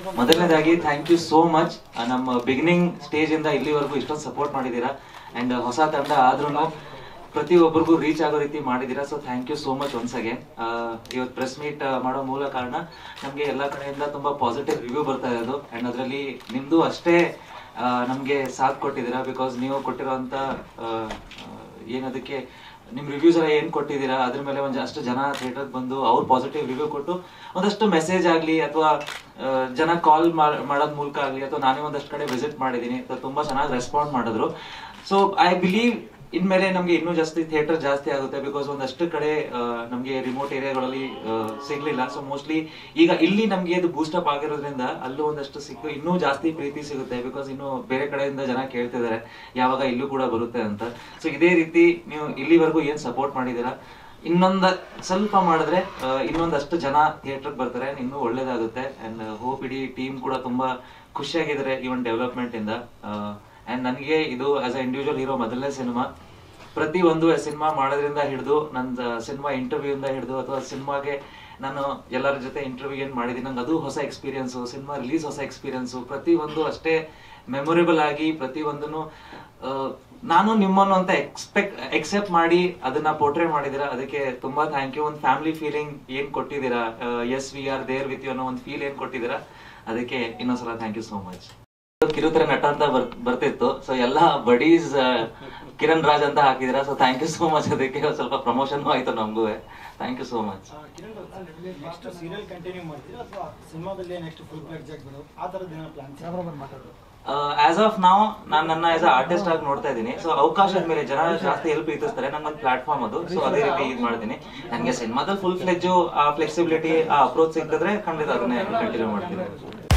ಮೊದಲನೇದಾಗಿ thank you so much ನಮ್ಮ beginning stage ಇಂದ ಇಲ್ಲಿವರೆಗೂ ಇಷ್ಟೊಂದು ಸಪೋರ್ಟ್ ಮಾಡಿದ್ದೀರಾ ಅಂಡ್ ಹೊಸ ತಂಡ ಆದ್ರೂ ಪ್ರತಿಯೊಬ್ಬರಿಗೂ ರೀಚ್ ಆಗೋ ರೀತಿ ಮಾಡಿದ್ದೀರಾ so thank you so much once again ಇವತ್ತು ಪ್ರೆಸ್ ಮೀಟ್ ಮಾಡೋ ಮೂಲ ಕಾರಣ ನಮಗೆ ಎಲ್ಲ ಕಡೆಯಿಂದ ತುಂಬಾ ಪಾಸಿಟಿವ್ ರಿವ್ಯೂ ಬರ್ತಾ ಇರೋದು ಅಂಡ್ ಅದರಲ್ಲಿ ನಿಮ್ದು ಅಷ್ಟೇ ಆ, ನಮ್ಗೆ ಸಾಥ್ ಕೊಟ್ಟಿದ್ದೀರಾ ಬಿಕಾಸ್ ನೀವು ಕೊಟ್ಟಿರೋಂಥ ಏನದಕ್ಕೆ ನಿಮ್ ರಿವ್ಯೂಸ್ ಎಲ್ಲ ಏನ್ ಕೊಟ್ಟಿದ್ದೀರಾ ಅದ್ರ ಮೇಲೆ ಒಂದಷ್ಟು ಜನ ಥಿಯೇಟರ್ ಬಂದು ಅವ್ರು ಪಾಸಿಟಿವ್ ರಿವ್ಯೂ ಕೊಟ್ಟು ಒಂದಷ್ಟು ಮೆಸೇಜ್ ಆಗ್ಲಿ ಅಥವಾ ಜನ ಕಾಲ್ ಮಾಡೋದ್ ಮೂಲಕ ಆಗ್ಲಿ ಅಥವಾ ನಾನೇ ಒಂದಷ್ಟು ಕಡೆ ವಿಸಿಟ್ ಮಾಡಿದೀನಿ so ತುಂಬಾ ಚೆನ್ನಾಗಿ ರೆಸ್ಪಾಂಡ್ ಮಾಡಿದ್ರು ಸೊ ಐ ಬಿಲೀವ್ ಇನ್ಮೇಲೆ ನಮ್ಗೆ ಇನ್ನೂ ಜಾಸ್ತಿ ಥಿಯೇಟರ್ ಜಾಸ್ತಿ ಆಗುತ್ತೆ ಬಿಕಾಸ್ ಒಂದಷ್ಟು ಕಡೆ ಆ, ನಮ್ಗೆ ರಿಮೋಟ್ ಏರಿಯಾಗಳಲ್ಲಿ ಸಿಗ್ಲಿಲ್ಲ ಸೊ ಮೋಸ್ಟ್ಲಿ ಈಗ ಇಲ್ಲಿ ನಮ್ಗೆ ಇದು ಬೂಸ್ಟಪ್ ಆಗಿರೋದ್ರಿಂದ ಅಲ್ಲೂ ಒಂದಷ್ಟು ಸಿಕ್ಕು ಇನ್ನೂ ಜಾಸ್ತಿ ಪ್ರೀತಿ ಸಿಗುತ್ತೆ ಬಿಕಾಸ್ ಇನ್ನು ಬೇರೆ ಕಡೆಯಿಂದ ಜನ ಕೇಳ್ತಿದ್ದಾರೆ ಯಾವಾಗ ಇಲ್ಲೂ ಕೂಡ ಬರುತ್ತೆ ಅಂತ ಸೊ ಇದೇ ರೀತಿ ನೀವು ಇಲ್ಲಿವರೆಗೂ ಏನ್ ಸಪೋರ್ಟ್ ಮಾಡಿದ್ದೀರಾ ಇನ್ನೊಂದ ಸ್ವಲ್ಪ ಮಾಡಿದ್ರೆ ಆ, ಇನ್ನೊಂದಷ್ಟು ಜನ ಥಿಯೇಟರ್ ಬರ್ತಾರೆ ಇನ್ನೂ ಒಳ್ಳೇದಾಗುತ್ತೆ ಅಂಡ್ ಹೋಪ್ ಇಡೀ ಟೀಮ್ ಕೂಡ ತುಂಬಾ ಖುಷಿಯಾಗಿದ್ದಾರೆ ಈ ಒಂದು ಡೆವಲಪ್ಮೆಂಟ್ ಇಂದ ಅಂಡ್ ನನಗೆ ಇದು ಆಸ್ ಅ ಇಂಡಿವಿಜುವಲ್ ಹೀರೋ ಮೊದಲನೇ ಸಿನಿಮಾ ಪ್ರತಿ ಒಂದು ಸಿನಿಮಾ ಮಾಡೋದ್ರಿಂದ ಹಿಡಿದು ನನ್ನ ಸಿನಿಮಾ ಇಂಟರ್ವ್ಯೂ ಇಂದ ಹಿಡಿದು ಅಥವಾ ಸಿನಿಮಾಗೆ ನಾನು ಎಲ್ಲರ ಜೊತೆ ಇಂಟರ್ವ್ಯೂ ಏನ್ ಮಾಡಿದ್ದೀನಿ ನಂಗೆ ಅದು ಹೊಸ ಎಕ್ಸ್ಪೀರಿಯನ್ಸು ಸಿನಿಮಾ ರಿಲೀಸ್ ಹೊಸ ಎಕ್ಸ್ಪೀರಿಯನ್ಸು ಪ್ರತಿ ಒಂದು ಅಷ್ಟೇ ಮೆಮೊರೇಬಲ್ ಆಗಿ ಪ್ರತಿ ಒಂದನ್ನು ಆ, ನಾನು ನಿಮ್ಮನ್ನು ಅಂತ ಎಕ್ಸ್ಪೆಕ್ಟ್ ಎಕ್ಸೆಪ್ಟ್ ಮಾಡಿ ಅದನ್ನ ಪೋರ್ಟ್ರೇ ಮಾಡಿದೀರಾ ಅದಕ್ಕೆ ತುಂಬಾ ಥ್ಯಾಂಕ್ ಯು ಒಂದು ಫ್ಯಾಮಿಲಿ ಫೀಲಿಂಗ್ ಏನ್ ಕೊಟ್ಟಿದ್ದೀರಾ yes we are there with you ಅನ್ನೋ ಒಂದು ಫೀಲ್ ಏನ್ ಕೊಟ್ಟಿದ್ದೀರಾ ಅದಕ್ಕೆ ಇನ್ನೊಂದ್ಸಲ ಥ್ಯಾಂಕ್ ಯು ಸೋ ಮಚ್ ಕಿರುತೆರ ನಟ ಅಂತ ಬರ್- ಬರ್ತಿತ್ತು ಸೊ ಎಲ್ಲ ಬಡೀಸ್ ಕಿರಣ್ ರಾಜ್ ಅಂತ ಹಾಕಿದಿರಾ so thank you so much ಅದಕ್ಕೆ ಒಂದ್ ಸ್ವಲ್ಪ ಪ್ರಮೋಷನ್ ಆಯ್ತು ನಮಗೂ thank you so much Kiran next serial continue ಮಾಡ್ತೀರಾ ಅಥವಾ ಸಿನಿಮಾದಲ್ಲಿ ನೆಕ್ಸ್ಟ್ ಫುಲ್ ಫ್ಲೆಡ್ಜ್ ಆಗಿ ಬರೋದು ಆ ಥರದ್ದು ಏನೋ ಪ್ಲಾನ್ ಮಾತಾಡೋದು ಆಸ್ ಆಫ್ ನಾವು ನಾನು ನನ್ನ ಆಸ್ ಆರ್ಟಿಸ್ಟ್ ಆಗಿ ನೋಡ್ತಾ ಇದ್ದೀನಿ ಸೊ ಅವಕಾಶದ ಮೇಲೆ ಜನ ಜಾಸ್ತಿ ಹೆಲ್ಪ್ ಪ್ರೀತಿಸ್ತಾರೆ ನಂಗೊಂದು ಪ್ಲಾಟ್ಫಾರ್ಮ್ ಅದು ಸೊ ಅದೇ ರೀತಿ ಇದು ಮಾಡ್ತೀನಿ ನನಗೆ ಸಿನಿಮಾದಲ್ಲಿ ಫುಲ್ ಫ್ಲೆಜ್ ಆ ಫ್ಲೆಕ್ಸಿಬಿಲಿಟಿ ಆ ಅಪ್ರೋಚ್ ಸಿಕ್ಕಿದ್ರೆ ಖಂಡಿತ ಅದನ್ನೇ ಕಂಟಿನ್ಯೂ ಮಾಡ್ತೀನಿ